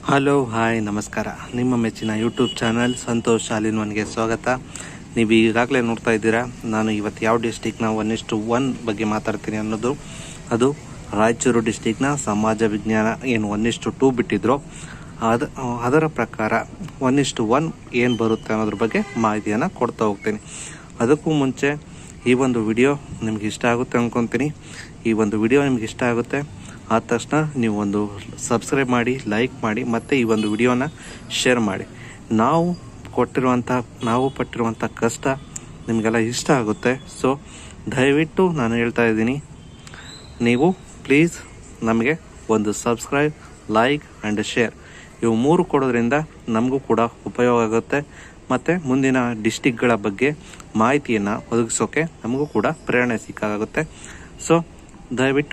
hello hi ನಮಸ್ಕಾರ ನಿಮ್ಮ ಮೆಚ್ಚಿನ ಯೂಟ್ಯೂಬ್ ಚಾನಲ್ ಸಂತೋಷ್ ಶಾಲಿನ್ ಒನ್ಗೆ ಸ್ವಾಗತ ನೀವು ಈಗಾಗಲೇ ನೋಡ್ತಾ ಇದ್ದೀರಾ ನಾನು ಇವತ್ತು ಯಾವ ಡಿಸ್ಟಿಕ್ನ ಒನ್ ಇಷ್ಟು ಒನ್ ಬಗ್ಗೆ ಮಾತಾಡ್ತೀನಿ ಅನ್ನೋದು ಅದು ರಾಯಚೂರು ಡಿಸ್ಟಿಕ್ನ ಸಮಾಜ ವಿಜ್ಞಾನ ಏನು ಒನ್ ಇಷ್ಟು ಟೂ ಬಿಟ್ಟಿದ್ರು ಅದ ಅದರ ಪ್ರಕಾರ ಒನ್ ಇಷ್ಟು ಒನ್ ಏನು ಬರುತ್ತೆ ಅನ್ನೋದ್ರ ಬಗ್ಗೆ ಮಾಹಿತಿಯನ್ನು ಕೊಡ್ತಾ ಹೋಗ್ತೀನಿ ಅದಕ್ಕೂ ಮುಂಚೆ ಈ ಒಂದು ವಿಡಿಯೋ ನಿಮ್ಗೆ ಇಷ್ಟ ಆಗುತ್ತೆ ಅನ್ಕೊತೀನಿ ಈ ಒಂದು ವಿಡಿಯೋ ನಿಮ್ಗೆ ಇಷ್ಟ ಆಗುತ್ತೆ ಆದ ತಕ್ಷಣ ನೀವು ಒಂದು ಸಬ್ಸ್ಕ್ರೈಬ್ ಮಾಡಿ ಲೈಕ್ ಮಾಡಿ ಮತ್ತು ಈ ಒಂದು ವಿಡಿಯೋನ ಶೇರ್ ಮಾಡಿ ನಾವು ಕೊಟ್ಟಿರುವಂಥ ನಾವು ಪಟ್ಟಿರುವಂಥ ಕಷ್ಟ ನಿಮಗೆಲ್ಲ ಇಷ್ಟ ಆಗುತ್ತೆ ಸೊ ದಯವಿಟ್ಟು ನಾನು ಹೇಳ್ತಾ ಇದ್ದೀನಿ ನೀವು ಪ್ಲೀಸ್ ನಮಗೆ ಒಂದು ಸಬ್ಸ್ಕ್ರೈಬ್ ಲೈಕ್ ಆ್ಯಂಡ್ ಶೇರ್ ಇವು ಮೂರು ಕೊಡೋದ್ರಿಂದ ನಮಗೂ ಕೂಡ ಉಪಯೋಗ ಆಗುತ್ತೆ ಮತ್ತು ಮುಂದಿನ ಡಿಸ್ಟಿಕ್ಗಳ ಬಗ್ಗೆ ಮಾಹಿತಿಯನ್ನು ಒದಗಿಸೋಕೆ ನಮಗೂ ಕೂಡ ಪ್ರೇರಣೆ ಸಿಕ್ಕಾಗುತ್ತೆ ಸೊ ದಯವಿಟ್ಟು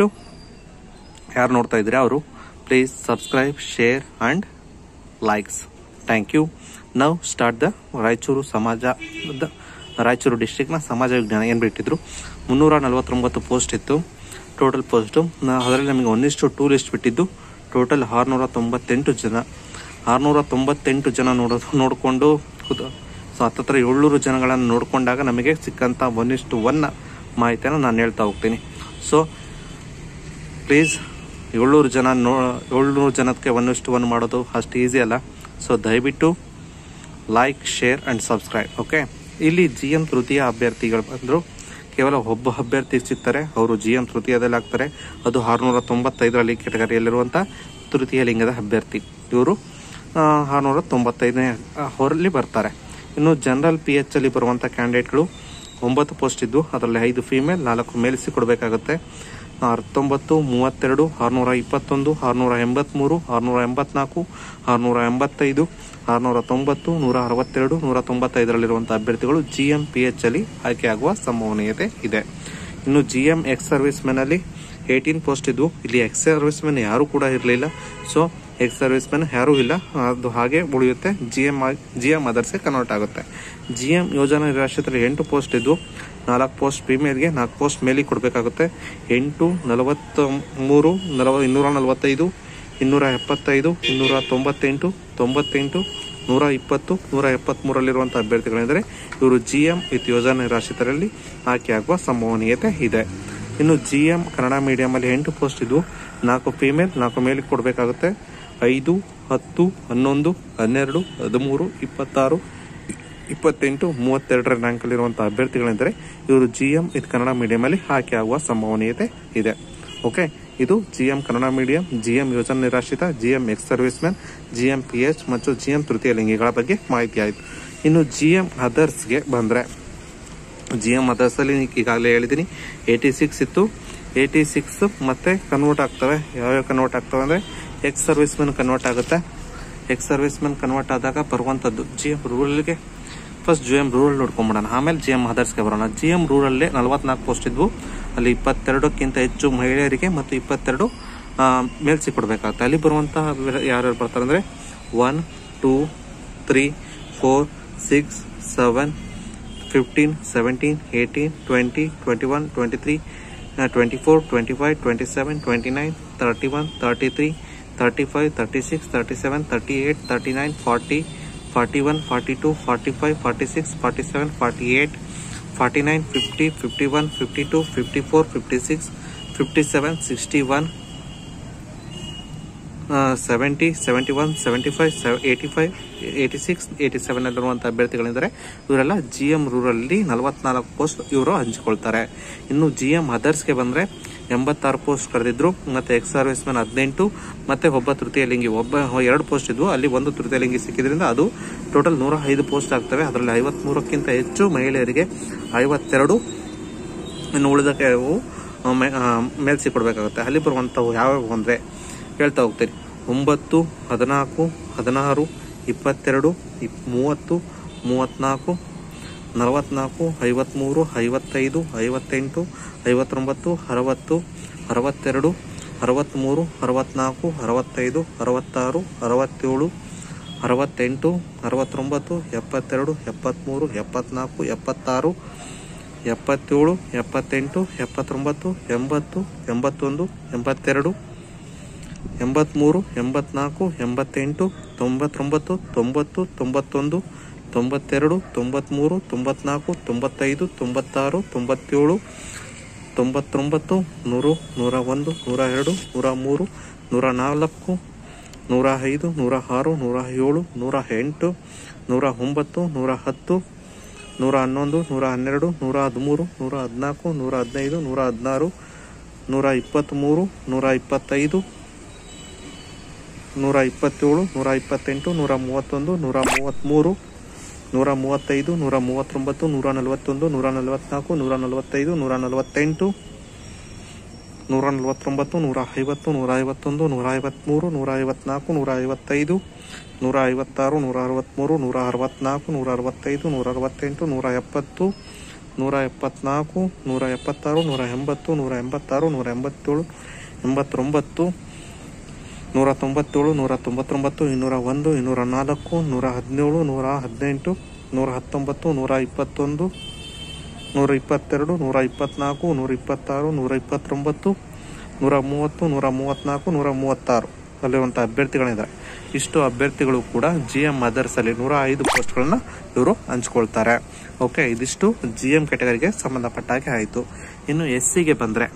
ಯಾರು ನೋಡ್ತಾ ಇದ್ದೀರಾ ಅವರು please subscribe share and likes thank you ನಾವು ಸ್ಟಾರ್ಟ್ ದ ರಾಯಚೂರು ಸಮಾಜ ದ ರಾಯಚೂರು ಡಿಸ್ಟ್ರಿಕ್ನ ಸಮಾಜ ವಿಜ್ಞಾನ ಏನು ಬಿಟ್ಟಿದ್ರು ಮುನ್ನೂರ ನಲವತ್ತೊಂಬತ್ತು ಪೋಸ್ಟ್ ಇತ್ತು ಟೋಟಲ್ ಪೋಸ್ಟು ಅದರಲ್ಲಿ ನಮಗೆ ಒಂದಿಷ್ಟು ಟೂ ಲಿಸ್ಟ್ ಬಿಟ್ಟಿದ್ದು ಟೋಟಲ್ ಆರುನೂರ ತೊಂಬತ್ತೆಂಟು ಜನ ಆರುನೂರ ತೊಂಬತ್ತೆಂಟು ಜನ ನೋಡೋದು ನೋಡಿಕೊಂಡು ಸೊ ಹತ್ತತ್ರ ಏಳ್ನೂರು ಜನಗಳನ್ನು ನೋಡಿಕೊಂಡಾಗ ನಮಗೆ ಸಿಕ್ಕಂಥ ಒಂದಿಷ್ಟು ಒನ್ನ ಮಾಹಿತಿಯನ್ನು ನಾನು ಹೇಳ್ತಾ ಹೋಗ್ತೀನಿ ಸೊ ಪ್ಲೀಸ್ ಏಳ್ನೂರು ಜನ ನೋ ಏಳ್ನೂರು ಜನಕ್ಕೆ ಒಂದಷ್ಟು ಒನ್ ಮಾಡೋದು ಅಷ್ಟು ಈಸಿ ಅಲ್ಲ ಸೊ ದಯವಿಟ್ಟು like share and subscribe okay ಇಲ್ಲಿ ಜಿ ಎಂ ತೃತೀಯ ಅಭ್ಯರ್ಥಿಗಳು ಬಂದರು ಕೇವಲ ಒಬ್ಬ ಅಭ್ಯರ್ಥಿ ಸಿಗ್ತಾರೆ ಅವರು ಜಿ ಎಂ ತೃತೀಯದಲ್ಲಿ ಆಗ್ತಾರೆ ಅದು ಆರುನೂರ ತೊಂಬತ್ತೈದರಲ್ಲಿ ಕೆಟಗರಿಯಲ್ಲಿರುವಂಥ ತೃತೀಯ ಲಿಂಗದ ಅಭ್ಯರ್ಥಿ ಇವರು ಆರುನೂರ ತೊಂಬತ್ತೈದನೇ ಅವರಲ್ಲಿ ಬರ್ತಾರೆ ಇನ್ನು ಜನರಲ್ ಪಿ ಎಚ್ ಅಲ್ಲಿ ಬರುವಂಥ ಕ್ಯಾಂಡಿಡೇಟ್ಗಳು ಒಂಬತ್ತು ಪೋಸ್ಟ್ ಇದ್ದು ಅದರಲ್ಲಿ ಐದು ಫೀಮೇಲ್ ನಾಲ್ಕು ಮೇಲ್ಸಿ ಕೊಡಬೇಕಾಗುತ್ತೆ ಹತ್ತೊಂಬತ್ತು ಮೂವತ್ತೆರಡು ಆರುನೂರ ಇಪ್ಪತ್ತೊಂದು ಆರುನೂರ ಎಂಬತ್ತ್ಮೂರು ಆರುನೂರ ಎಂಬತ್ನಾಲ್ಕು ಆರುನೂರ ಎಂಬತ್ತೈದು ಆರುನೂರ ತೊಂಬತ್ತು ನೂರ ಅರವತ್ತೆರಡು ನೂರ ತೊಂಬತ್ತೈದರಲ್ಲಿರುವಂಥ ಅಭ್ಯರ್ಥಿಗಳು ಜಿ ಎಂ ಪಿ ಎಚ್ ಅಲ್ಲಿ ಆಯ್ಕೆಯಾಗುವ ಸಂಭವನೀಯತೆ ಇದೆ ಇನ್ನು ಜಿ ಎಂ ಎಕ್ಸ್ ಸರ್ವಿಸ್ ಮೆನಲ್ಲಿ ಏಯ್ಟೀನ್ ಪೋಸ್ಟ್ ಇದ್ವು ಇಲ್ಲಿ ಎಕ್ಸ್ ಸರ್ವಿಸ್ ಮೆನ್ ಯಾರೂ ಕೂಡ ಇರಲಿಲ್ಲ ಸೊ ಎಕ್ಸ್ ಸರ್ವಿಸ್ ಮೆನ್ ಯಾರೂ ಇಲ್ಲ ಅದು ಹಾಗೆ ಉಳಿಯುತ್ತೆ ಜಿ ಎಂ ಜಿ ಎಂ ಅದರ್ಸ್ಗೆ ಕನ್ವರ್ಟ್ ಆಗುತ್ತೆ ಜಿ ಎಂ ಯೋಜನಾ ನಿರಾಶ್ರಿತರಲ್ಲಿ ಎಂಟು ಪೋಸ್ಟ್ ಇದ್ವು ನಾಲ್ಕು ಪೋಸ್ಟ್ ಫಿಮೇಲ್ಗೆ ನಾಲ್ಕು ಪೋಸ್ಟ್ ಮೇಲಿಗೆ ಕೊಡಬೇಕಾಗುತ್ತೆ ಎಂಟು ನಲವತ್ತ ಮೂರು ನಲವ ಇನ್ನೂರ ನಲವತ್ತೈದು ಇನ್ನೂರ ಎಪ್ಪತ್ತೈದು ಇನ್ನೂರ ತೊಂಬತ್ತೆಂಟು ತೊಂಬತ್ತೆಂಟು ನೂರ ಇಪ್ಪತ್ತು ನೂರ ಎಪ್ಪತ್ತ್ಮೂರಲ್ಲಿರುವಂಥ ಅಭ್ಯರ್ಥಿಗಳೆಂದರೆ ಇವರು ಜಿ ಎಂ ವಿತ್ ಯೋಜನಾ ನಿರಾಶ್ರಿತರಲ್ಲಿ ಆಯ್ಕೆಯಾಗುವ ಸಂಭವನೀಯತೆ ಇದೆ ಇನ್ನು ಜಿ ಎಂ ಕನ್ನಡ ಮೀಡಿಯಮಲ್ಲಿ ಎಂಟು ಪೋಸ್ಟ್ ಇದ್ವು ನಾಲ್ಕು ಫೀಮೇಲ್ ನಾಲ್ಕು ಮೇಲಿಗೆ ಕೊಡಬೇಕಾಗುತ್ತೆ ಐದು ಹತ್ತು ಹನ್ನೊಂದು ಹನ್ನೆರಡು ಹದಿಮೂರು ಇಪ್ಪತ್ತಾರು ಇಪ್ಪತ್ತೆಂಟು ಮೂವತ್ತೆರಡರ ರ್ಯಾಂಕಲ್ಲಿರುವಂಥ ಅಭ್ಯರ್ಥಿಗಳೆಂದರೆ ಇವರು ಜಿ ಎಂ ಇದು ಕನ್ನಡ ಮೀಡಿಯಮಲ್ಲಿ ಆಯ್ಕೆ ಆಗುವ ಸಂಭವನೀಯತೆ ಇದೆ ಓಕೆ ಇದು G M Kannada medium G M ಯೋಜನಾ ನಿರಾಶ್ರಿತ G M ex serviceman G M P H ಮತ್ತು ಜಿ ಎಂ ತೃತೀಯ ಲಿಂಗಿಗಳ ಬಗ್ಗೆ ಮಾಹಿತಿ ಆಯಿತು ಇನ್ನು ಜಿ ಎಂ ಅದರ್ಸ್ಗೆ ಬಂದರೆ ಜಿ ಎಂ ಅದರ್ಸಲ್ಲಿ ಈಗಾಗಲೇ ಹೇಳಿದ್ದೀನಿ ಏಯ್ಟಿ ಸಿಕ್ಸ್ ಇತ್ತು ಏಯ್ಟಿ ಸಿಕ್ಸ್ ಮತ್ತೆ ಕನ್ವರ್ಟ್ ಆಗ್ತವೆ ಯಾವ್ಯಾವ ಕನ್ವರ್ಟ್ ಆಗ್ತವೆ ಅಂದರೆ ಎಕ್ಸ್ ಸರ್ವಿಸ್ ಮೆನ್ ಕನ್ವರ್ಟ್ ಆಗುತ್ತೆ ಎಕ್ಸ್ ಸರ್ವಿಸ್ ಮೆನ್ ಕನ್ವರ್ಟ್ ಆದಾಗ ಬರುವಂಥದ್ದು ಜಿ ಎಂ ರೂರಲ್ಗೆ ಫಸ್ಟ್ ಜಿ ಎಂ ರೂರಲ್ ನೋಡ್ಕೊಂಬಿಡೋಣ ಆಮೇಲೆ ಜಿ ಎಂ ಅದರ್ಸ್ಗೆ ಬರೋಣ ಜಿ ಎಂ ರೂರಲ್ಲೇ ನಲವತ್ನಾಲ್ಕು ಪೋಸ್ಟ್ ಇದ್ವು ಅಲ್ಲಿ ಇಪ್ಪತ್ತೆರಡಕ್ಕಿಂತ ಹೆಚ್ಚು ಮಹಿಳೆಯರಿಗೆ ಮತ್ತು ಇಪ್ಪತ್ತೆರಡು ಮೇಲ್ಸಿ ಕೊಡಬೇಕಾಗುತ್ತೆ ಅಲ್ಲಿ ಬರುವಂಥ ಯಾರ್ಯಾರು ಬರ್ತಾರೆ ಅಂದರೆ one two three four six seven fifteen seventeen eighteen twenty twenty one twenty three twenty four twenty five twenty seven twenty nine thirty one thirty three thirty five thirty six thirty seven thirty eight thirty nine forty forty one forty two forty five forty six forty seven forty eight forty nine fifty fifty one fifty two fifty four fifty six fifty seven sixty one seventy seventy one seventy five eighty five eighty six eighty ಸೆವೆನಲ್ಲಿರುವಂಥ ಅಭ್ಯರ್ಥಿಗಳಿದ್ದಾರೆ ಇವರೆಲ್ಲ G M ರೂರಲ್ಲಿ ನಲವತ್ನಾಲ್ಕು post ಇವರು ಹಂಚಿಕೊಳ್ತಾರೆ ಇನ್ನು G M ಅದರ್ಸ್ಗೆ ಬಂದರೆ ಎಂಬತ್ತಾರು post ಕರೆದಿದ್ರು ಮತ್ತು ex service man ಹದಿನೆಂಟು ಮತ್ತು ಒಬ್ಬ ತೃತೀಯ ಲಿಂಗಿ ಒಬ್ಬ ಎರಡು ಪೋಸ್ಟ್ ಇದ್ವು ಅಲ್ಲಿ ಒಂದು ತೃತೀಯ ಲಿಂಗಿ ಸಿಕ್ಕಿದ್ರಿಂದ ಅದು ಟೋಟಲ್ ನೂರ ಐದು ಪೋಸ್ಟ್ ಆಗ್ತವೆ ಅದರಲ್ಲಿ ಐವತ್ಮೂರಕ್ಕಿಂತ ಹೆಚ್ಚು ಮಹಿಳೆಯರಿಗೆ ಐವತ್ತೆರಡು ಇನ್ನು ಉಳಿದಕ್ಕೆ ಮೇಲ್ಸಿ ಕೊಡಬೇಕಾಗುತ್ತೆ ಅಲ್ಲಿ ಬರುವಂಥವು ಯಾವ್ಯಾವ ಅಂದರೆ ಹೇಳ್ತಾ ಹೋಗ್ತೀನಿ ಒಂಬತ್ತು ಹದಿನಾಲ್ಕು ಹದಿನಾರು ಇಪ್ಪತ್ತೆರಡು ಇಪ್ ಮೂವತ್ತು ಮೂವತ್ತ್ನಾಲ್ಕು ನಲವತ್ತ್ನಾಲ್ಕು ಐವತ್ತ್ಮೂರು ಐವತ್ತೈದು ಐವತ್ತೆಂಟು ಐವತ್ತೊಂಬತ್ತು ಅರವತ್ತು ಅರವತ್ತೆರಡು ಅರವತ್ತ್ಮೂರು ಅರವತ್ತ್ನಾಲ್ಕು ಅರವತ್ತೈದು ಅರವತ್ತಾರು ಅರವತ್ತೇಳು ಅರವತ್ತೆಂಟು ಅರವತ್ತೊಂಬತ್ತು ಎಪ್ಪತ್ತೆರಡು ಎಪ್ಪತ್ತ್ಮೂರು ಎಪ್ಪತ್ತ್ನಾಲ್ಕು ಎಪ್ಪತ್ತಾರು ಎಪ್ಪತ್ತೇಳು ಎಪ್ಪತ್ತೆಂಟು ಎಪ್ಪತ್ತೊಂಬತ್ತು ಎಂಬತ್ತು ಎಂಬತ್ತೊಂದು ಎಂಬತ್ತೆರಡು ಎಂಬತ್ತ್ಮೂರು ಎಂಬತ್ನಾಲ್ಕು ಎಂಬತ್ತೆಂಟು ತೊಂಬತ್ತೊಂಬತ್ತು ತೊಂಬತ್ತು ತೊಂಬತ್ತೊಂದು ತೊಂಬತ್ತೆರಡು ತೊಂಬತ್ತ್ಮೂರು ತೊಂಬತ್ನಾಲ್ಕು ತೊಂಬತ್ತೈದು ತೊಂಬತ್ತಾರು ತೊಂಬತ್ತೇಳು ತೊಂಬತ್ತೊಂಬತ್ತು ನೂರು ನೂರ ಒಂದು ನೂರ ಎರಡು ನೂರ ಮೂರು ನೂರ ನಾಲ್ಕು ನೂರ ಐದು ನೂರ ಆರು ನೂರ ಏಳು ನೂರ ಎಂಟು ನೂರ ಒಂಬತ್ತು ನೂರ ಹತ್ತು ನೂರ ಹನ್ನೊಂದು ನೂರ ಹನ್ನೆರಡು ನೂರ ಹದಿಮೂರು ನೂರ ಹದಿನಾಲ್ಕು ನೂರ ಹದಿನೈದು ನೂರ ಹದಿನಾರು ನೂರ ಇಪ್ಪತ್ತ್ಮೂರು ನೂರ ಇಪ್ಪತ್ತೈದು ನೂರ ಇಪ್ಪತ್ತೇಳು ನೂರ ಇಪ್ಪತ್ತೆಂಟು ನೂರ ಮೂವತ್ತೊಂದು ನೂರ ಮೂವತ್ತ್ಮೂರು ನೂರ ಮೂವತ್ತೈದು ನೂರ ಮೂವತ್ತೊಂಬತ್ತು ನೂರ ನಲವತ್ತೊಂದು ನೂರ ನಲವತ್ನಾಲ್ಕು ನೂರ ನಲವತ್ತೈದು ನೂರ ನಲವತ್ತೆಂಟು ನೂರ ನಲವತ್ತೊಂಬತ್ತು ನೂರ ಐವತ್ತು ನೂರ ಐವತ್ತೊಂದು ನೂರ ಐವತ್ತ್ಮೂರು ನೂರ ಐವತ್ನಾಲ್ಕು ನೂರ ಐವತ್ತೈದು ನೂರ ಐವತ್ತಾರು ನೂರ ಅರವತ್ತ್ಮೂರು ನೂರ ಅರವತ್ನಾಲ್ಕು ನೂರ ಅರವತ್ತೈದು ನೂರ ಅರವತ್ತೆಂಟು ನೂರ ಎಪ್ಪತ್ತು ನೂರ ಎಪ್ಪತ್ನಾಲ್ಕು ನೂರ ಎಪ್ಪತ್ತಾರು ನೂರ ಎಂಬತ್ತು ನೂರ ಎಂಬತ್ತಾರು ನೂರ ಎಂಬತ್ತೇಳು ಎಂಬತ್ತೊಂಬತ್ತು ನೂರ ತೊಂಬತ್ತೇಳು ನೂರ ತೊಂಬತ್ತೊಂಬತ್ತು ಇನ್ನೂರ ಒಂದು ಇನ್ನೂರ ನಾಲ್ಕು ನೂರ ಹದಿನೇಳು ನೂರ ಹದಿನೆಂಟು ನೂರ ಹತ್ತೊಂಬತ್ತು ನೂರ ಇಪ್ಪತ್ತೊಂದು ನೂರ ಇಪ್ಪತ್ತೆರಡು ನೂರ ಇಪ್ಪತ್ನಾಲ್ಕು ನೂರ ಇಪ್ಪತ್ತಾರು ನೂರ ಇಪ್ಪತ್ತೊಂಬತ್ತು ನೂರ ಮೂವತ್ತು ನೂರ ಮೂವತ್ತ್ನಾಲ್ಕು ನೂರ ಮೂವತ್ತಾರು ಅಲ್ಲಿರುವಂಥ ಅಭ್ಯರ್ಥಿಗಳಿದ್ದಾರೆ ಇಷ್ಟು ಅಭ್ಯರ್ಥಿಗಳು ಕೂಡ ಜಿ ಎಂ ಮದರ್ಸಲ್ಲಿ ನೂರ ಐದು ಪೋಸ್ಟ್ಗಳನ್ನ ಇವರು ಹಂಚ್ಕೊಳ್ತಾರೆ ಓಕೆ ಇದಿಷ್ಟು ಜಿ ಎಂ ಕೆಟಗರಿಗೆ ಸಂಬಂಧಪಟ್ಟ ಹಾಗೆ ಆಯಿತು ಇನ್ನು ಎಸ್ ಸಿಗೆ ಬಂದರೆ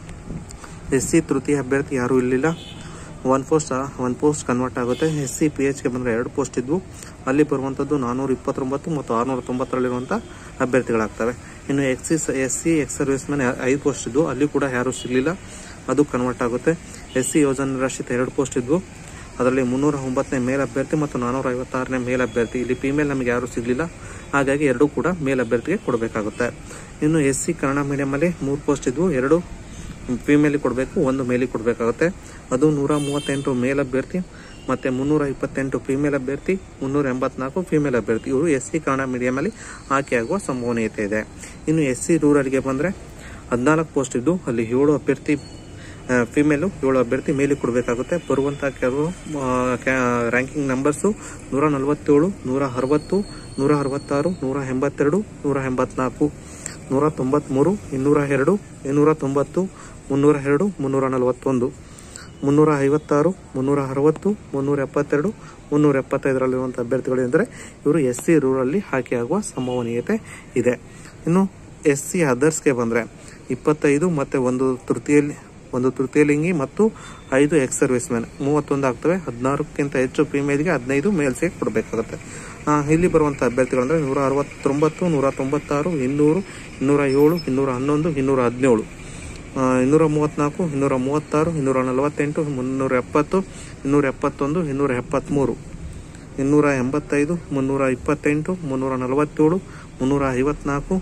ಎಸ್ ಸಿ ತೃತೀಯ ಅಭ್ಯರ್ಥಿ ಯಾರೂ ಇರಲಿಲ್ಲ one post one post convert ಆಗುತ್ತೆ ಎಸ್ ಸಿ ಪಿ ಎಚ್ಗೆ ಬಂದರೆ ಎರಡು ಪೋಸ್ಟ್ ಇದ್ವು ಅಲ್ಲಿ ಬರುವಂಥದ್ದು ನಾನ್ನೂರ ಇಪ್ಪತ್ತೊಂಬತ್ತು ಮತ್ತು ಆರುನೂರ ತೊಂಬತ್ತರಲ್ಲಿರುವಂಥ ಅಭ್ಯರ್ಥಿಗಳಾಗ್ತವೆ ಇನ್ನು ex C S C ex serviceman ಐದು ಪೋಸ್ಟ್ ಇದ್ವು ಅಲ್ಲಿ ಕೂಡ ಯಾರೂ ಸಿಗಲಿಲ್ಲ ಅದು ಕನ್ವರ್ಟ್ ಆಗುತ್ತೆ ಎಸ್ ಸಿ ಯೋಜನೆ ನಿರಾಶ್ರಿತ ಎರಡು ಪೋಸ್ಟ್ ಇದ್ವು ಅದರಲ್ಲಿ ಮುನ್ನೂರ ಒಂಬತ್ತನೇ ಮೇಲ್ ಅಭ್ಯರ್ಥಿ ಮತ್ತು ನಾನ್ನೂರ ಐವತ್ತಾರನೇ ಮೇಲ್ ಅಭ್ಯರ್ಥಿ ಇಲ್ಲಿ ಫಿಮೇಲ್ ನಮಗೆ ಯಾರೂ ಸಿಗಲಿಲ್ಲ ಹಾಗಾಗಿ ಎರಡೂ ಕೂಡ ಮೇಲ್ ಅಭ್ಯರ್ಥಿಗೆ ಕೊಡಬೇಕಾಗುತ್ತೆ ಇನ್ನು ಎಸ್ ಸಿ ಕನ್ನಡ ಮೀಡಿಯಮಲ್ಲಿ ಮೂರು ಪೋಸ್ಟ್ ಇದ್ವು ಎರಡು ಫಿಮೇಲಿಗೆ ಕೊಡಬೇಕು ಒಂದು ಮೇಲಿಗೆ ಕೊಡಬೇಕಾಗುತ್ತೆ ಅದು ನೂರ ಮೂವತ್ತೆಂಟು ಮೇಲ್ ಅಭ್ಯರ್ಥಿ ಮತ್ತು ಮುನ್ನೂರ ಇಪ್ಪತ್ತೆಂಟು ಫಿಮೇಲ್ ಅಭ್ಯರ್ಥಿ ಮುನ್ನೂರ ಎಂಬತ್ನಾಲ್ಕು ಫಿಮೇಲ್ ಅಭ್ಯರ್ಥಿ ಇವರು ಎಸ್ ಸಿ ಕನ್ನಡ ಮೀಡಿಯಮಲ್ಲಿ ಆಯ್ಕೆಯಾಗುವ ಸಂಭವನೀಯತೆ ಇದೆ ಇನ್ನು ಎಸ್ ಸಿ ರೂರಲ್ಗೆ ಬಂದರೆ ಹದಿನಾಲ್ಕು ಪೋಸ್ಟ್ ಇದ್ದು ಅಲ್ಲಿ ಏಳು ಅಭ್ಯರ್ಥಿ ಫಿಮೇಲು ಏಳು ಅಭ್ಯರ್ಥಿ ಮೇಲಿಗೆ ಕೊಡಬೇಕಾಗುತ್ತೆ ಬರುವಂಥ ಕೆಲವು ರ್ಯಾಂಕಿಂಗ್ ನಂಬರ್ಸು ನೂರ ನಲವತ್ತೇಳು ನೂರ ಅರವತ್ತು ನೂರ ಅರವತ್ತಾರು ನೂರ ಎಂಬತ್ತೆರಡು ನೂರ ಎಂಬತ್ನಾಲ್ಕು ನೂರ ತೊಂಬತ್ತ್ಮೂರು ಇನ್ನೂರ ಎರಡು ಇನ್ನೂರ ತೊಂಬತ್ತು ಮುನ್ನೂರ ಎರಡು ಮುನ್ನೂರ ನಲವತ್ತೊಂದು ಮುನ್ನೂರ ಐವತ್ತಾರು ಮುನ್ನೂರ ಅರವತ್ತು ಮುನ್ನೂರ ಎಪ್ಪತ್ತೆರಡು ಮುನ್ನೂರ ಎಪ್ಪತ್ತೈದರಲ್ಲಿರುವಂಥ ಅಭ್ಯರ್ಥಿಗಳು ಎಂದರೆ ಇವರು ಎಸ್ ಸಿ ರೂರಲ್ಲಿ ಆಯ್ಕೆಯಾಗುವ ಸಂಭವನೀಯತೆ ಇದೆ ಇನ್ನು ಎಸ್ ಸಿ ಅದರ್ಸ್ಗೆ ಬಂದರೆ ಇಪ್ಪತ್ತೈದು ಮತ್ತು ಒಂದು ತೃತೀಯಲ್ಲಿ ಒಂದು ತೃತೀಯಲಿಂಗಿ ಮತ್ತು ಐದು ಎಕ್ಸ್ ಸರ್ವಿಸ್ ಮ್ಯಾನ್ ಮೂವತ್ತೊಂದು ಆಗ್ತವೆ ಹದಿನಾರಕ್ಕಿಂತ ಹೆಚ್ಚು ಫಿಮೇಲ್ಗೆ ಹದಿನೈದು ಮೇಲ್ಸ್ಗೆ ಕೊಡಬೇಕಾಗುತ್ತೆ ಇಲ್ಲಿ ಬರುವಂಥ ಅಭ್ಯರ್ಥಿಗಳಂದರೆ ನೂರ ಅರವತ್ತೊಂಬತ್ತು ನೂರ ತೊಂಬತ್ತಾರು ಇನ್ನೂರು ಇನ್ನೂರ ಏಳು ಇನ್ನೂರ ಹನ್ನೊಂದು ಇನ್ನೂರ ಹದಿನೇಳು ಇನ್ನೂರ ಮೂವತ್ತ್ನಾಲ್ಕು ಇನ್ನೂರ ಮೂವತ್ತಾರು ಇನ್ನೂರ ನಲವತ್ತೆಂಟು ಮುನ್ನೂರ ಎಪ್ಪತ್ತು ಇನ್ನೂರ ಎಪ್ಪತ್ತೊಂದು ಇನ್ನೂರ ಎಪ್ಪತ್ತ್ಮೂರು ಇನ್ನೂರ ಎಂಬತ್ತೈದು ಮುನ್ನೂರ ಇಪ್ಪತ್ತೆಂಟು ಮುನ್ನೂರ ನಲವತ್ತೇಳು ಮುನ್ನೂರ ಐವತ್ನಾಲ್ಕು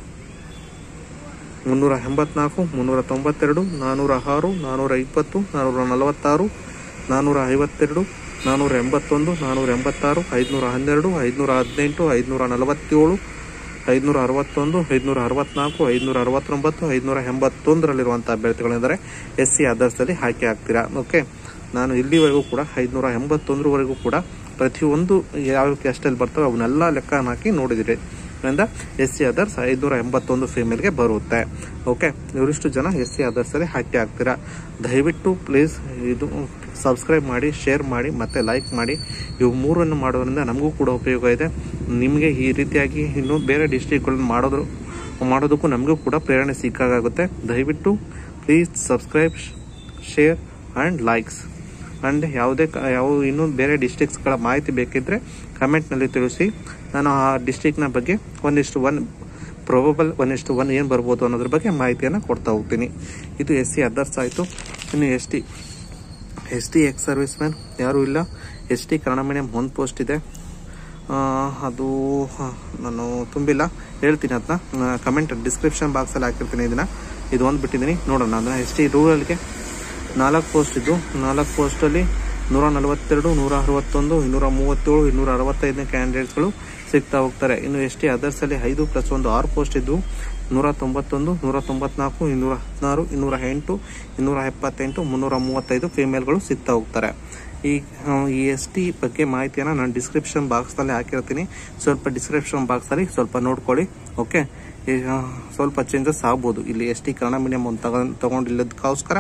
ಮುನ್ನೂರ ಎಂಬತ್ನಾಲ್ಕು ಮುನ್ನೂರ ತೊಂಬತ್ತೆರಡು ನಾನ್ನೂರ ಆರು ನಾನ್ನೂರ ಇಪ್ಪತ್ತು ನಾನ್ನೂರ ನಲವತ್ತಾರು ನಾನ್ನೂರ ಐವತ್ತೆರಡು ನಾನ್ನೂರ ಎಂಬತ್ತೊಂದು ನಾನ್ನೂರ ಎಂಬತ್ತಾರು ಐದುನೂರ ಹನ್ನೆರಡು ಐದುನೂರ ಹದಿನೆಂಟು ಐದುನೂರ ನಲವತ್ತೇಳು ಐದುನೂರ ಅರವತ್ತೊಂದು ಐದುನೂರ ಅರವತ್ನಾಲ್ಕು ಐದುನೂರ ಅರವತ್ತೊಂಬತ್ತು ಐದುನೂರ ಎಂಬತ್ತೊಂದರಲ್ಲಿರುವಂಥ ಅಭ್ಯರ್ಥಿಗಳೆಂದರೆ ಎಸ್ ಸಿ ಅದರ್ಸಲ್ಲಿ ಆಯ್ಕೆ ಆಗ್ತೀರಾ ಓಕೆ ನಾನು ಇಲ್ಲಿವರೆಗೂ ಕೂಡ ಐದುನೂರ ಎಂಬತ್ತೊಂದರವರೆಗೂ ಕೂಡ ಪ್ರತಿಯೊಂದು ಯಾವ ಕ್ಯಾಸ್ಟಲ್ಲಿ ಬರ್ತವೆ ಅವನ್ನೆಲ್ಲ ಲೆಕ್ಕ ಹಾಕಿ ನೋಡಿದಿರಿ ಅದರಿಂದ ಎಸ್ ಸಿ ಅದರ್ಸ್ ಐದುನೂರ ಎಂಬತ್ತೊಂದು ಫೀಮೇಲ್ಗೆ ಬರುತ್ತೆ ಓಕೆ ಇವರಿಷ್ಟು ಜನ ಎಸ್ ಸಿ ಅದರ್ಸಲ್ಲಿ ಆಯ್ಕೆ ಆಗ್ತೀರಾ ದಯವಿಟ್ಟು ಪ್ಲೀಸ್ ಇದು ಸಬ್ಸ್ಕ್ರೈಬ್ ಮಾಡಿ ಶೇರ್ ಮಾಡಿ ಮತ್ತು ಲೈಕ್ ಮಾಡಿ ಇವು ಮೂರನ್ನು ಮಾಡೋದ್ರಿಂದ ನಮಗೂ ಕೂಡ ಉಪಯೋಗ ಇದೆ ನಿಮಗೆ ಈ ರೀತಿಯಾಗಿ ಇನ್ನೂ ಬೇರೆ ಡಿಸ್ಟ್ರಿಕ್ಗಳನ್ನ ಮಾಡೋದು ಮಾಡೋದಕ್ಕೂ ನಮಗೂ ಕೂಡ ಪ್ರೇರಣೆ ಸಿಕ್ಕಾಗುತ್ತೆ ದಯವಿಟ್ಟು please subscribe share and likes and ಯಾವುದೇ ಕ- ಯಾವ ಇನ್ನೂ ಬೇರೆ ಡಿಸ್ಟ್ರಿಕ್ಸ್ಗಳ ಮಾಹಿತಿ ಬೇಕಿದ್ದರೆ ಕಮೆಂಟ್ನಲ್ಲಿ ತಿಳಿಸಿ ನಾನು ಆ ಡಿಸ್ಟ್ರಿಕ್ನ ಬಗ್ಗೆ ಒಂದಿಷ್ಟು ಒನ್ ಪ್ರೊಬಬಲ್ ಒನ್ ಇಷ್ಟು ಒನ್ ಏನು ಬರ್ಬೋದು ಅನ್ನೋದ್ರ ಬಗ್ಗೆ ಮಾಹಿತಿಯನ್ನು ಕೊಡ್ತಾ ಹೋಗ್ತೀನಿ ಇದು ಎಸ್ ಸಿ ಅದರ್ಸ್ ಆಯಿತು ಇನ್ನು S T S T ex serviceman ಯಾರೂ ಇಲ್ಲ ಎಸ್ ಟಿ ಕನ್ನಡ ಮೀಡಿಯಂ ಒಂದು ಪೋಸ್ಟ್ ಇದೆ ಆ, ಅದು ಹ, ನಾನು ತುಂಬಿಲ್ಲ ಹೇಳ್ತೀನಿ ಅದನ್ನ ಕಮೆಂಟ್ ಡಿಸ್ಕ್ರಿಪ್ಷನ್ ಬಾಕ್ಸಲ್ಲಿ ಹಾಕಿರ್ತೀನಿ ಇದನ್ನು ಇದು ಒಂದು ಬಿಟ್ಟಿದ್ದೀನಿ ನೋಡೋಣ ಅದನ್ನು ಎಸ್ ಟಿ ರೂರಲ್ಗೆ ನಾಲ್ಕು ಪೋಸ್ಟ್ ಇದ್ದು ನಾಲ್ಕು ಪೋಸ್ಟಲ್ಲಿ ನೂರ ನಲವತ್ತೆರಡು ನೂರ ಅರವತ್ತೊಂದು ಇನ್ನೂರ ಮೂವತ್ತೇಳು ಇನ್ನೂರ ಅರವತ್ತೈದನೇ ಕ್ಯಾಂಡಿಡೇಟ್ಸ್ಗಳು ಸಿಗ್ತಾ ಹೋಗ್ತಾರೆ ಇನ್ನು ಎಸ್ ಟಿ ಅದರ್ಸಲ್ಲಿ ಐದು ಪ್ಲಸ್ ಒಂದು ಆರು ಪೋಸ್ಟ್ ಇದ್ವು ನೂರ ತೊಂಬತ್ತೊಂದು ನೂರ ತೊಂಬತ್ನಾಲ್ಕು ಇನ್ನೂರ ಹದಿನಾರು ಇನ್ನೂರ ಎಂಟು ಇನ್ನೂರ ಎಪ್ಪತ್ತೆಂಟು ಮುನ್ನೂರ ಮೂವತ್ತೈದು ಫಿಮೇಲ್ಗಳು ಸಿಗ್ತಾ ಹೋಗ್ತಾರೆ ಈ ಆ, ಈ ಎಸ್ ಟಿ ಬಗ್ಗೆ ಮಾಹಿತಿಯನ್ನು ನಾನು ಡಿಸ್ಕ್ರಿಪ್ಷನ್ ಬಾಕ್ಸ್ನಲ್ಲಿ ಹಾಕಿರ್ತೀನಿ ಸ್ವಲ್ಪ ಡಿಸ್ಕ್ರಿಪ್ಷನ್ ಬಾಕ್ಸಲ್ಲಿ ಸ್ವಲ್ಪ ನೋಡ್ಕೊಳ್ಳಿ ಓಕೆ ಈಗ ಸ್ವಲ್ಪ ಚೇಂಜಸ್ ಆಗ್ಬೋದು ಇಲ್ಲಿ ಎಸ್ ಟಿ ಕನ್ನಡ ಮೀಡಿಯಂ ಒಂದು ತಗೊಂಡು ತಗೊಂಡಿಲ್ಲದಕ್ಕೋಸ್ಕರ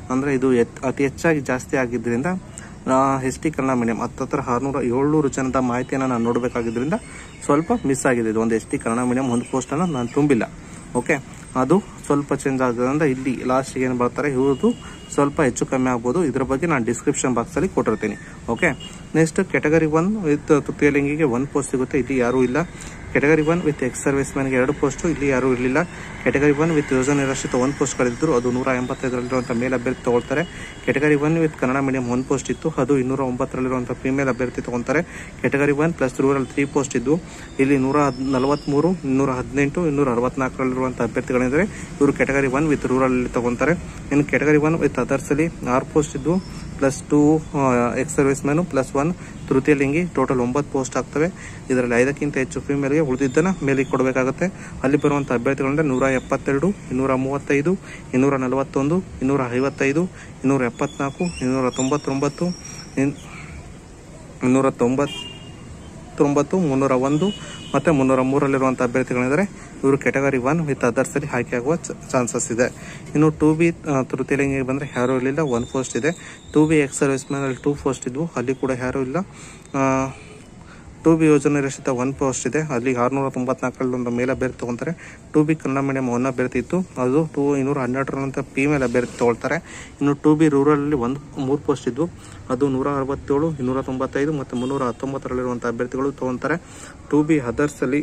ಅಂದರೆ ಇದು ಎತ್- ಅತಿ ಹೆಚ್ಚಾಗಿ ಜಾಸ್ತಿ ಆಗಿದ್ದರಿಂದ ಎಸ್ ಟಿ ಕನ್ನಡ ಮೀಡಿಯಂ ಹತ್ತತ್ರ ಆರುನೂರ ಏಳ್ನೂರು ಜನದ ಮಾಹಿತಿಯನ್ನು ನಾನು ನೋಡಬೇಕಾಗಿದ್ದರಿಂದ ಸ್ವಲ್ಪ ಮಿಸ್ ಆಗಿದೆ ಇದು ಒಂದು ಎಸ್ ಟಿ ಕನ್ನಡ ಮೀಡಿಯಂ ಒಂದು ಪೋಸ್ಟನ್ನು ನಾನು ತುಂಬಿಲ್ಲ ಓಕೆ ಅದು ಸ್ವಲ್ಪ ಚೇಂಜ್ ಆಗೋದ್ರಿಂದ ಇಲ್ಲಿ ಲಾಸ್ಟಿಗೆ ಏನು ಬರ್ತಾರೆ ಇವ್ರದ್ದು ಸ್ವಲ್ಪ ಹೆಚ್ಚು ಕಮ್ಮಿ ಆಗ್ಬೋದು ಇದ್ರ ಬಗ್ಗೆ ನಾನು ಡಿಸ್ಕ್ರಿಪ್ಷನ್ ಬಾಕ್ಸಲ್ಲಿ ಕೊಟ್ಟಿರ್ತೀನಿ okay next category one with ತೃತೀಯಲಿಂಗಿಗೆ ಒಂದು ಪೋಸ್ಟ್ ಸಿಗುತ್ತೆ ಇಲ್ಲಿ ಯಾರೂ ಇಲ್ಲ category one with ex service ಮ್ಯಾನ್ಗೆ ಎರಡು ಪೋಸ್ಟು ಇಲ್ಲಿ ಯಾರೂ ಇರಲಿಲ್ಲ ಕೆಟಗರಿ ಒನ್ ವಿತ್ ಯೋಜನೆ ನಿರಾಶ್ರಿತ ಒಂದು ಪೋಸ್ಟ್ಗಳಿದ್ದರು ಅದು ನೂರ ಎಂಬತ್ತೈದರಲ್ಲಿರುವಂಥ ಮೇಲ್ ಅಭ್ಯರ್ಥಿ ತಗೊಳ್ತಾರೆ category one with Kannada medium ಒಂದು ಪೋಸ್ಟ್ ಇತ್ತು ಅದು ಇನ್ನೂರ ಒಂಬತ್ತರಲ್ಲಿರುವಂಥ ಫಿಮೇಲ್ ಅಭ್ಯರ್ಥಿ ತಗೊಳ್ತಾರೆ category one plus rural three post ಇದ್ದು ಇಲ್ಲಿ ನೂರ ಹದ್ ನಲವತ್ತ್ಮೂರು ಇನ್ನೂರ ಹದಿನೆಂಟು ಇನ್ನೂರ ಅರವತ್ನಾಲ್ಕರಲ್ಲಿರುವಂಥ ಅಭ್ಯರ್ಥಿಗಳಿದ್ದಾರೆ ಇವರು ಕೆಟಗರಿ ಒನ್ ವಿತ್ ರೂರಲ್ ತಗೊತಾರೆ ಇನ್ನು ಕೆಟಗರಿ ಒನ್ ವಿತ್ ಅದರ್ಸಲ್ಲಿ ಆರು ಪೋಸ್ಟ್ ಇದ್ದು plus two ex serviceman plus one ತೃತೀಯ ಲಿಂಗಿ ಟೋಟಲ್ ಒಂಬತ್ತು ಪೋಸ್ಟ್ ಆಗ್ತವೆ ಇದರಲ್ಲಿ ಐದಕ್ಕಿಂತ ಹೆಚ್ಚು ಫಿಮೇಲ್ಗೆ ಉಳಿದಿದ್ದನ್ನು ಮೇಲಿಗೆ ಕೊಡಬೇಕಾಗುತ್ತೆ ಅಲ್ಲಿ ಬರುವಂಥ ಅಭ್ಯರ್ಥಿಗಳಂದ್ರೆ ನೂರ ಎಪ್ಪತ್ತೆರಡು ಇನ್ನೂರ ಮೂವತ್ತೈದು ಇನ್ನೂರ ನಲವತ್ತೊಂದು ಇನ್ನೂರ ಐವತ್ತೈದು ಇನ್ನೂರ ಎಪ್ಪತ್ನಾಲ್ಕು ಇನ್ನೂರ ತೊಂಬತ್ತೊಂಬತ್ತು ಇನ್- ಇನ್ನೂರ ತೊಂಬತ್ತೊಂಬತ್ತು ಮುನ್ನೂರ ಒಂದು ಮತ್ತು ಮುನ್ನೂರ ಮೂರಲ್ಲಿರುವಂಥ ಅಭ್ಯರ್ಥಿಗಳಿದ್ದಾರೆ ಇವರು ಕೆಟಗರಿ ಒನ್ ವಿತ್ ಅದರ್ಸಲ್ಲಿ ಆಯ್ಕೆ ಆಗುವ ಚಾನ್ಸಸ್ ಇದೆ ಇನ್ನು ಟು ಬಿ ತೃತೀಯಲಿಂಗಿಗೆ ಬಂದರೆ ಯಾರೂ ಇರಲಿಲ್ಲ ಒನ್ ಪೋಸ್ಟ್ ಇದೆ ಟು ಬಿ ಎಕ್ಸ್ ಸರ್ವಿಸ್ ಮ್ಯಾನಲ್ಲಿ ಟೂ ಪೋಸ್ಟ್ ಇದ್ವು ಅಲ್ಲಿ ಕೂಡ ಯಾರೂ ಇಲ್ಲ ಟು ಬಿ ಯೋಜನೆ ರಚಿತ ಒನ್ ಪೋಸ್ಟ್ ಇದೆ ಅಲ್ಲಿ ಆರುನೂರ ತೊಂಬತ್ನಾಲ್ಕರಲ್ಲಿ ಒಂದು ಮೇಲ್ ಅಭ್ಯರ್ಥಿ ತಗೊತಾರೆ two B Kannada medium one ಅಭ್ಯರ್ಥಿ ಇತ್ತು ಅದು ಟು ಇನ್ನೂರ ಹನ್ನೆರಡರಂತ ಫಿಮೇಲ್ ಅಭ್ಯರ್ಥಿ ತಗೊಳ್ತಾರೆ ಇನ್ನು ಟು ಬಿ ರೂರಲಲ್ಲಿ ಒಂದು ಮೂರು ಪೋಸ್ಟ್ ಇದ್ವು ಅದು ನೂರ ಅರವತ್ತೇಳು ಇನ್ನೂರ ತೊಂಬತ್ತೈದು ಮತ್ತು ಮುನ್ನೂರ ಹತ್ತೊಂಬತ್ತರಲ್ಲಿರುವಂಥ ಅಭ್ಯರ್ಥಿಗಳು ತಗೊತಾರೆ ಟು ಬಿ ಅದರ್ಸಲ್ಲಿ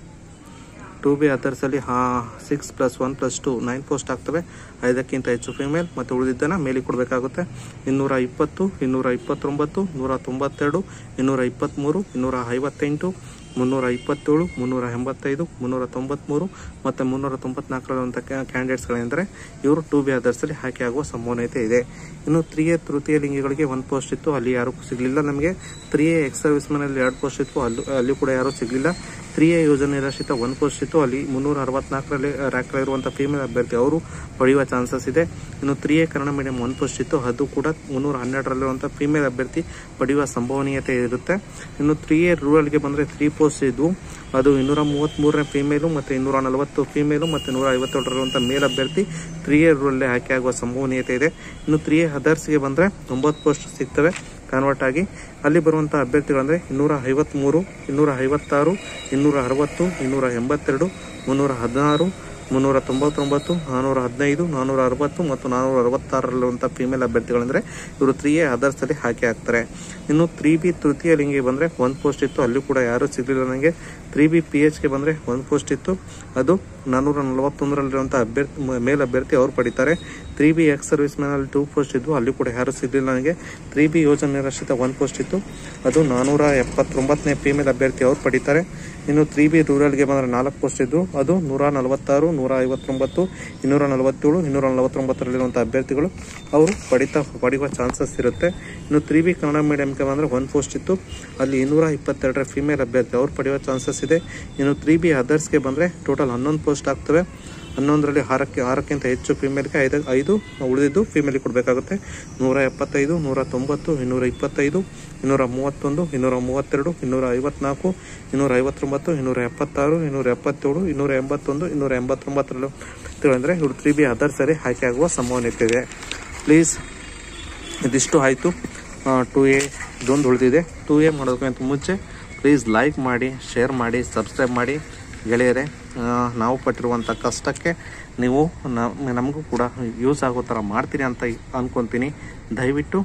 ಟು ಬಿ ಅದರ್ಸಲ್ಲಿ ಹಾ six plus one plus two nine post ಆಗ್ತವೆ ಐದಕ್ಕಿಂತ ಹೆಚ್ಚು ಫಿಮೇಲ್ ಮತ್ತು ಉಳಿದಿದ್ದನ್ನು ಮೇಲೆ ಕೊಡಬೇಕಾಗುತ್ತೆ ಇನ್ನೂರ ಇಪ್ಪತ್ತು ಇನ್ನೂರ ಇಪ್ಪತ್ತೊಂಬತ್ತು ನೂರ ತೊಂಬತ್ತೆರಡು ಇನ್ನೂರ ಇಪ್ಪತ್ತ್ಮೂರು ಇನ್ನೂರ ಐವತ್ತೆಂಟು ಮುನ್ನೂರ ಇಪ್ಪತ್ತೇಳು ಮುನ್ನೂರ ಎಂಬತ್ತೈದು ಮುನ್ನೂರ ತೊಂಬತ್ತ್ಮೂರು ಮತ್ತು ಮುನ್ನೂರ ತೊಂಬತ್ನಾಲ್ಕರಂಥ ಕ್ಯಾಂಡಿಡೇಟ್ಸ್ಗಳೆಂದರೆ ಇವರು ಟು ಬಿ ಅದರ್ಸಲ್ಲಿ ಆಯ್ಕೆ ಆಗುವ ಸಂಭವನೀಯತೆ ಇದೆ ಇನ್ನು ತ್ರೀ ಎ ತೃತೀಯ ಲಿಂಗಿಗಳಿಗೆ ಒಂದು ಪೋಸ್ಟ್ ಇತ್ತು ಅಲ್ಲಿ ಯಾರೂ ಸಿಗಲಿಲ್ಲ ನಮಗೆ ತ್ರೀ ಎ ಎಕ್ಸ್ ಸರ್ವಿಸ್ ಮ್ಯಾನಲ್ಲಿ ಎರಡು ಪೋಸ್ಟ್ ಇತ್ತು ಅಲ್ಲಿ ಅಲ್ಲಿ ಕೂಡ ಯಾರೂ ಸಿಗಲಿಲ್ಲ ತ್ರೀ ಎ ಯೋಜನೆ ನಿರಾಶ್ರಿತ ಒಂದು ಪೋಸ್ಟ್ ಇತ್ತು ಅಲ್ಲಿ ಮುನ್ನೂರ ಅರವತ್ನಾಲ್ಕರಲ್ಲಿ ರ್ಯಾಂಕ್ಲಿರುವಂಥ ಫೀಮೇಲ್ ಅಭ್ಯರ್ಥಿ ಅವರು ಪಡೆಯುವ ಚಾನ್ಸಸ್ ಇದೆ ಇನ್ನು ತ್ರೀ ಎ ಕನ್ನಡ ಮೀಡಿಯಂ ಒಂದು ಪೋಸ್ಟ್ ಇತ್ತು ಅದು ಕೂಡ ಮುನ್ನೂರ ಹನ್ನೆರಡರಲ್ಲಿರುವಂಥ ಫೀಮೇಲ್ ಅಭ್ಯರ್ಥಿ ಪಡೆಯುವ ಸಂಭವನೀಯತೆ ಇರುತ್ತೆ ಇನ್ನು ತ್ರೀ ಎ ರೂರಲ್ಗೆ ಬಂದರೆ ತ್ರೀ ಪೋಸ್ಟ್ ಇದ್ವು ಅದು ಇನ್ನೂರ ಮೂವತ್ತ್ಮೂರನೇ ಫೀಮೇಲು ಮತ್ತು ಇನ್ನೂರ ನಲವತ್ತು ಫೀಮೇಲು ಮತ್ತು ನೂರ ಐವತ್ತೇಳರಿರುವಂಥ ಮೇಲ್ ಅಭ್ಯರ್ಥಿ ತ್ರೀ ಎ ರೂರಲ್ಲೇ ಆಯ್ಕೆ ಆಗುವ ಸಂಭವನೀಯತೆ ಇದೆ ಇನ್ನು ತ್ರೀ ಎ ಅದರ್ಸ್ಗೆ ಬಂದರೆ ಒಂಬತ್ತು ಪೋಸ್ಟ್ ಸಿಗ್ತವೆ ಕನ್ವರ್ಟ್ ಆಗಿ ಅಲ್ಲಿ ಬರುವಂಥ ಅಭ್ಯರ್ಥಿಗಳಂದರೆ ಇನ್ನೂರ ಐವತ್ತ್ಮೂರು ಇನ್ನೂರ ಐವತ್ತಾರು ಇನ್ನೂರ ಅರವತ್ತು ಇನ್ನೂರ ಎಂಬತ್ತೆರಡು ಮುನ್ನೂರ ಹದಿನಾರು ಮುನ್ನೂರ ತೊಂಬತ್ತೊಂಬತ್ತು ನಾನ್ನೂರ ಹದಿನೈದು ನಾನ್ನೂರ ಅರವತ್ತು ಮತ್ತು ನಾನ್ನೂರ ಅರವತ್ತಾರಲ್ಲಿರುವಂಥ ಫೀಮೇಲ್ ಅಭ್ಯರ್ಥಿಗಳಂದರೆ ಇವರು ತ್ರೀ ಎ ಅದರ್ಸಲ್ಲಿ ಹಾಕಿ ಹಾಕ್ತಾರೆ ಇನ್ನು ತ್ರೀ ಬಿ ತೃತೀಯ ಲಿಂಗಿಗೆ ಬಂದರೆ ಒಂದು ಪೋಸ್ಟ್ ಇತ್ತು ಅಲ್ಲಿ ಕೂಡ ಯಾರೂ ಸಿಗಲಿಲ್ಲ ನನಗೆ ತ್ರೀ ಬಿ ಪಿ ಎಚ್ಗೆ ಬಂದರೆ ಒಂದು ಪೋಸ್ಟ್ ಇತ್ತು ಅದು ನಾನ್ನೂರ ನಲವತ್ತೊಂದರಲ್ಲಿರುವಂಥ ಅಭ್ಯರ್ಥಿ ಮೇಲ್ ಅಭ್ಯರ್ಥಿ ಅವ್ರು ಪಡಿತಾರೆ ತ್ರೀ ಬಿ ಎಕ್ಸ್ ಸರ್ವಿಸ್ ಮ್ಯಾನಲ್ಲಿ ಟೂ ಪೋಸ್ಟ್ ಇದ್ವು ಅಲ್ಲಿ ಕೂಡ ಯಾರೂ ಸಿಗಲಿಲ್ಲ ನನಗೆ ತ್ರೀ ಬಿ ಯೋಜನೆ ನಿರಾಶ್ರಿತ ಒಂದು ಪೋಸ್ಟ್ ಇತ್ತು ಅದು ನಾನ್ನೂರ ಎಪ್ಪತ್ತೊಂಬತ್ತನೇ ಫೀಮೇಲ್ ಅಭ್ಯರ್ಥಿ ಅವ್ರು ಪಡಿತಾರೆ ಇನ್ನು ತ್ರೀ ಬಿ ರೂರಲ್ಗೆ ಬಂದರೆ ನಾಲ್ಕು ಪೋಸ್ಟ್ ಇದ್ದು ಅದು ನೂರ ನಲವತ್ತಾರು ನೂರ ಐವತ್ತೊಂಬತ್ತು ಇನ್ನೂರ ನಲವತ್ತೇಳು ಇನ್ನೂರ ನಲವತ್ತೊಂಬತ್ತರಲ್ಲಿರುವಂಥ ಅಭ್ಯರ್ಥಿಗಳು ಅವರು ಪಡಿತಾ ಪಡೆಯುವ ಚಾನ್ಸಸ್ ಇರುತ್ತೆ ಇನ್ನು ತ್ರೀ ಬಿ ಕನ್ನಡ ಮೀಡಿಯಂಗೆ ಬಂದರೆ ಒಂದು ಪೋಸ್ಟ್ ಇತ್ತು ಅಲ್ಲಿ ಇನ್ನೂರ ಇಪ್ಪತ್ತೆರಡರ ಫಿಮೇಲ್ ಅಭ್ಯರ್ಥಿ ಅವ್ರು ಪಡೆಯುವ ಚಾನ್ಸಸ್ ಇದೆ ಇನ್ನು ತ್ರೀ ಬಿ ಅದರ್ಸ್ಗೆ ಬಂದರೆ ಟೋಟಲ್ ಹನ್ನೊಂದು ಪೋಸ್ಟ್ ಆಗ್ತವೆ ಹನ್ನೊಂದರಲ್ಲಿ ಆರಕ್ಕೆ ಆರಕ್ಕಿಂತ ಹೆಚ್ಚು ಫಿಮೇಲ್ಗೆ ಐದು ಐದು ಉಳಿದಿದ್ದು ಫಿಮೇಲಿಗೆ ಕೊಡಬೇಕಾಗುತ್ತೆ ನೂರ ಎಪ್ಪತ್ತೈದು ನೂರ ತೊಂಬತ್ತು ಇನ್ನೂರ ಇಪ್ಪತ್ತೈದು ಇನ್ನೂರ ಮೂವತ್ತೊಂದು ಇನ್ನೂರ ಮೂವತ್ತೆರಡು ಇನ್ನೂರ ಐವತ್ನಾಲ್ಕು ಇನ್ನೂರ ಐವತ್ತೊಂಬತ್ತು ಇನ್ನೂರ ಎಪ್ಪತ್ತಾರು ಇನ್ನೂರ ಎಪ್ಪತ್ತೇಳು ಇನ್ನೂರ ಎಂಬತ್ತೊಂದು ಇನ್ನೂರ ಎಂಬತ್ತೊಂಬತ್ತರಲ್ಲಿ ಅಂದರೆ ಇವರು ತ್ರೀ ಬಿ ಅದರ್ಸಲ್ಲಿ ಆಯ್ಕೆ ಆಗುವ ಸಂಭವನೀಯತೆ ಇದೆ ಪ್ಲೀಸ್ ಇದಿಷ್ಟು ಆಯಿತು ಟು ಎ ಇದೊಂದು ಉಳಿದಿದೆ ಟು ಎ ಮಾಡೋದಕ್ಕಿಂತ ಮುಂಚೆ ಪ್ಲೀಸ್ ಲೈಕ್ ಮಾಡಿ ಶೇರ್ ಮಾಡಿ ಸಬ್ಸ್ಕ್ರೈಬ್ ಮಾಡಿ ಗೆಳೆಯರೆ ಆ, ನಾವು ಪಟ್ಟಿರುವಂಥ ಕಷ್ಟಕ್ಕೆ ನೀವು ನಮಗೂ ಕೂಡ ಯೂಸ್ ಆಗೋ ಥರ ಮಾಡ್ತೀರಿ ಅಂತ ಅಂದ್ಕೊತೀನಿ ದಯವಿಟ್ಟು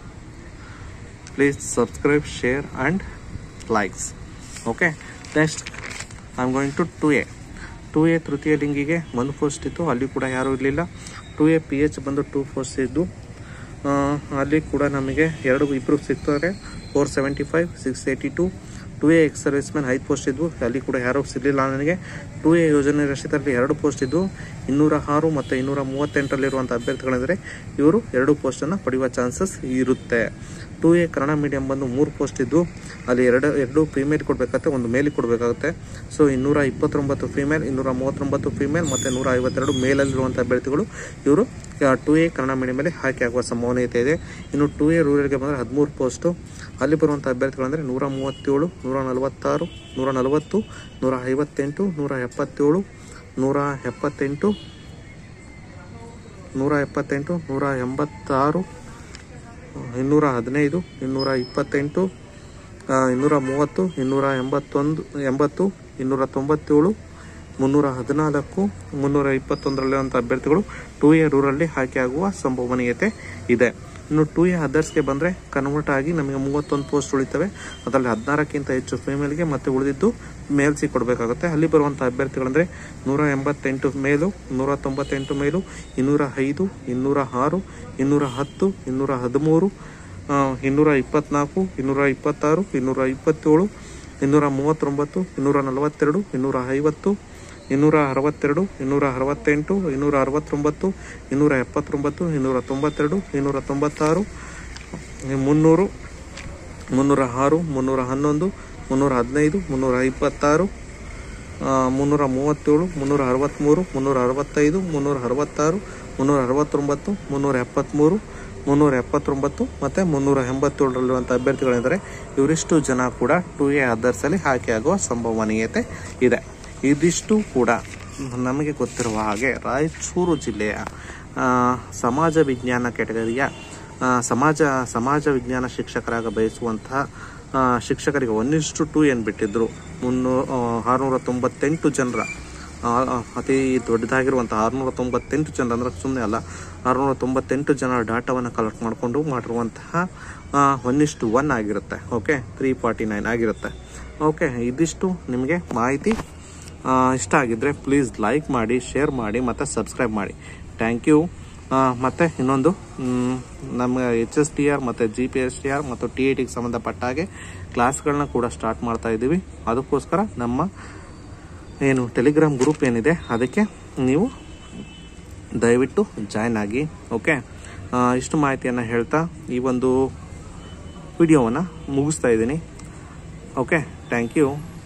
please subscribe share and likes okay next I am going to two A two A ತೃತೀಯ ಲಿಂಗಿಗೆ ಒಂದು ಪೋಸ್ಟ್ ಇತ್ತು ಅಲ್ಲಿ ಕೂಡ ಯಾರೂ ಇರಲಿಲ್ಲ ಟು ಎ ಪಿ ಎಚ್ ಬಂದು ಟೂ ಪೋಸ್ಟ್ ಇದ್ದು ಆ, ಅಲ್ಲಿ ಕೂಡ ನಮಗೆ ಎರಡು ಇಬ್ಬರು ಸಿಗ್ತಾರೆ four seventy five six eighty two two A ex serviceman ಐದು ಪೋಸ್ಟ್ ಇದ್ವು ಅಲ್ಲಿ ಕೂಡ ಯಾರೂ ಸಿಗಲಿಲ್ಲ ನನಗೆ ಟು ಎ ಯೋಜನೆ ರಚಿತರಲ್ಲಿ ಎರಡು ಪೋಸ್ಟ್ ಇದ್ದು ಇನ್ನೂರ ಆರು ಮತ್ತು ಇನ್ನೂರ ಮೂವತ್ತೆಂಟರಲ್ಲಿರುವಂಥ ಅಭ್ಯರ್ಥಿಗಳೆಂದರೆ ಇವರು ಎರಡು ಪೋಸ್ಟನ್ನು ಪಡೆಯುವ ಚಾನ್ಸಸ್ ಇರುತ್ತೆ ಟು ಎ ಕನ್ನಡ ಮೀಡಿಯಂ ಬಂದು ಮೂರು ಪೋಸ್ಟ್ ಇದ್ದು ಅಲ್ಲಿ ಎರಡು ಎರಡು ಫೀಮೇಲ್ ಕೊಡಬೇಕಾಗುತ್ತೆ ಒಂದು ಮೇಲಿಗೆ ಕೊಡಬೇಕಾಗುತ್ತೆ ಸೊ ಇನ್ನೂರ ಇಪ್ಪತ್ತೊಂಬತ್ತು ಫೀಮೇಲ್ ಇನ್ನೂರ ಮೂವತ್ತೊಂಬತ್ತು ಫೀಮೇಲ್ ಮತ್ತು ನೂರ ಐವತ್ತೆರಡು ಮೇಲಲ್ಲಿರುವಂಥ ಅಭ್ಯರ್ಥಿಗಳು ಇವರು ಟು ಎ ಕನ್ನಡ ಮೀಡಿಯಮಲ್ಲಿ ಆಯ್ಕೆ ಆಗುವ ಸಂಭವನೀಯತೆ ಇದೆ ಇನ್ನು ಟು ಎ ರೂರಲ್ಗೆ ಬಂದರೆ ಹದಿಮೂರು ಪೋಸ್ಟು ಅಲ್ಲಿ ಬರುವಂಥ ಅಭ್ಯರ್ಥಿಗಳಂದರೆ ನೂರ ಮೂವತ್ತೇಳು ನೂರ ನಲವತ್ತಾರು ನೂರ ನಲವತ್ತು ನೂರ ಐವತ್ತೆಂಟು ನೂರ ಎಪ್ಪತ್ತೇಳು ನೂರ ಎಪ್ಪತ್ತೆಂಟು ನೂರ ಎಪ್ಪತ್ತೆಂಟು ನೂರ ಎಂಬತ್ತಾರು ಇನ್ನೂರ ಹದಿನೈದು ಇನ್ನೂರ ಇಪ್ಪತ್ತೆಂಟು ಆ, ಇನ್ನೂರ ಮೂವತ್ತು ಇನ್ನೂರ ಎಂಬತ್ತೊಂದು ಎಂಬತ್ತು ಇನ್ನೂರ ತೊಂಬತ್ತೇಳು ಮುನ್ನೂರ ಹದಿನಾಲ್ಕು ಮುನ್ನೂರ ಇಪ್ಪತ್ತೊಂದರಲ್ಲಿರುವಂಥ ಅಭ್ಯರ್ಥಿಗಳು ಟೂ ಎ ರೂರಲ್ಲಿ ಆಯ್ಕೆ ಆಗುವ ಸಂಭವನೀಯತೆ ಇದೆ ಇನ್ನು ಟೂ ಎ ಅದರ್ಸ್ಗೆ ಬಂದರೆ ಕನ್ವರ್ಟ್ ಆಗಿ ನಮಗೆ ಮೂವತ್ತೊಂದು ಪೋಸ್ಟ್ ಉಳಿತವೆ ಅದರಲ್ಲಿ ಹದಿನಾರಕ್ಕಿಂತ ಹೆಚ್ಚು ಫಿಮೇಲ್ಗೆ ಮತ್ತೆ ಉಳಿದಿದ್ದು ಮೇಲ್ಸಿಗೆ ಕೊಡಬೇಕಾಗುತ್ತೆ ಅಲ್ಲಿ ಬರುವಂಥ ಅಭ್ಯರ್ಥಿಗಳಂದರೆ ನೂರ ಎಂಬತ್ತೆಂಟು ಮೇಲು ನೂರ ತೊಂಬತ್ತೆಂಟು ಮೇಲು ಇನ್ನೂರ ಐದು ಇನ್ನೂರ ಆರು ಇನ್ನೂರ ಹತ್ತು ಇನ್ನೂರ ಹದಿಮೂರು ಆ, ಇನ್ನೂರ ಇಪ್ಪತ್ನಾಲ್ಕು ಇನ್ನೂರ ಇಪ್ಪತ್ತಾರು ಇನ್ನೂರ ಇಪ್ಪತ್ತೇಳು ಇನ್ನೂರ ಮೂವತ್ತೊಂಬತ್ತು ಇನ್ನೂರ ನಲವತ್ತೆರಡು ಇನ್ನೂರ ಐವತ್ತು ಇನ್ನೂರ ಅರವತ್ತೆರಡು ಇನ್ನೂರ ಅರವತ್ತೆಂಟು ಇನ್ನೂರ ಅರವತ್ತೊಂಬತ್ತು ಇನ್ನೂರ ಎಪ್ಪತ್ತೊಂಬತ್ತು ಇನ್ನೂರ ತೊಂಬತ್ತೆರಡು ಇನ್ನೂರ ತೊಂಬತ್ತಾರು ಮುನ್ನೂರು ಮುನ್ನೂರ ಆರು ಮುನ್ನೂರ ಹನ್ನೊಂದು ಮುನ್ನೂರ ಹದಿನೈದು ಮುನ್ನೂರ ಇಪ್ಪತ್ತಾರು ಆ, ಮುನ್ನೂರ ಮೂವತ್ತೇಳು ಮುನ್ನೂರ ಅರವತ್ತ್ಮೂರು ಮುನ್ನೂರ ಅರವತ್ತೈದು ಮುನ್ನೂರ ಅರವತ್ತಾರು ಮುನ್ನೂರ ಅರವತ್ತೊಂಬತ್ತು ಮುನ್ನೂರ ಎಪ್ಪತ್ತ್ಮೂರು ಮುನ್ನೂರ ಎಪ್ಪತ್ತೊಂಬತ್ತು ಮತ್ತು ಮುನ್ನೂರ ಎಂಬತ್ತೇಳರಲ್ಲಿರುವಂಥ ಅಭ್ಯರ್ಥಿಗಳೆಂದರೆ ಇವರಿಷ್ಟು ಜನ ಕೂಡ ಟು ಎ ಅದರ್ಸಲ್ಲಿ ಆಯ್ಕೆಯಾಗುವ ಸಂಭವನೀಯತೆ ಇದೆ ಇದಿಷ್ಟು ಕೂಡ ನಮಗೆ ಗೊತ್ತಿರುವ ಹಾಗೆ ರಾಯಚೂರು ಜಿಲ್ಲೆಯ ಆ, ಸಮಾಜ ವಿಜ್ಞಾನ ಕೆಟಗರಿಯ ಆ, ಸಮಾಜ ಸಮಾಜ ವಿಜ್ಞಾನ ಶಿಕ್ಷಕರಾಗ ಬಯಸುವಂತಹ ಆ, ಶಿಕ್ಷಕರಿಗೆ ಒಂದಿಷ್ಟು ಟು ಏನು ಬಿಟ್ಟಿದ್ರು ಮುನ್ನೂ ಆರುನೂರ ತೊಂಬತ್ತೆಂಟು ಜನರ ಆ, ಆ, ಅತಿ ದೊಡ್ಡದಾಗಿರುವಂಥ ಆರುನೂರ ತೊಂಬತ್ತೆಂಟು ಜನ ಅಂದ್ರೆ ಸುಮ್ಮನೆ ಅಲ್ಲ ಆರುನೂರ ತೊಂಬತ್ತೆಂಟು ಜನ ಡಾಟಾವನ್ನು ಕಲೆಕ್ಟ್ ಮಾಡಿಕೊಂಡು ಮಾಡಿರುವಂತಹ ಒನ್ ಇಷ್ಟು ಒನ್ ಆಗಿರುತ್ತೆ ಓಕೆ ತ್ರೀ ಫಾರ್ಟಿ ನೈನ್ ಆಗಿರುತ್ತೆ ಓಕೆ ಇದಿಷ್ಟು ನಿಮಗೆ ಮಾಹಿತಿ ಆ, ಇಷ್ಟ ಆಗಿದ್ದರೆ ಪ್ಲೀಸ್ ಲೈಕ್ ಮಾಡಿ ಶೇರ್ ಮಾಡಿ ಮತ್ತು ಸಬ್ಸ್ಕ್ರೈಬ್ ಮಾಡಿ ಥ್ಯಾಂಕ್ ಯು ಮತ್ತು ಇನ್ನೊಂದು ಮ್, ನಮ್ಮ ಎಚ್ ಎಸ್ ಟಿ ಆರ್ ಮತ್ತು G P S T R ಮತ್ತು ಟಿ ಐ ಟಿಗೆ ಸಂಬಂಧಪಟ್ಟ ಹಾಗೆ ಕ್ಲಾಸ್ಗಳನ್ನ ಕೂಡ ಸ್ಟಾರ್ಟ್ ಮಾಡ್ತಾ ಇದ್ದೀವಿ ಅದಕ್ಕೋಸ್ಕರ ನಮ್ಮ ಏನು ಟೆಲಿಗ್ರಾಮ್ ಗ್ರೂಪ್ ಏನಿದೆ ಅದಕ್ಕೆ ನೀವು ದಯವಿಟ್ಟು ಜಾಯ್ನ್ ಆಗಿ ಓಕೆ ಆ, ಇಷ್ಟು ಮಾಹಿತಿಯನ್ನು ಹೇಳ್ತಾ ಈ ಒಂದು ವಿಡಿಯೋವನ್ನು ಮುಗಿಸ್ತಾ ಇದ್ದೀನಿ ಓಕೆ ಥ್ಯಾಂಕ್ ಯು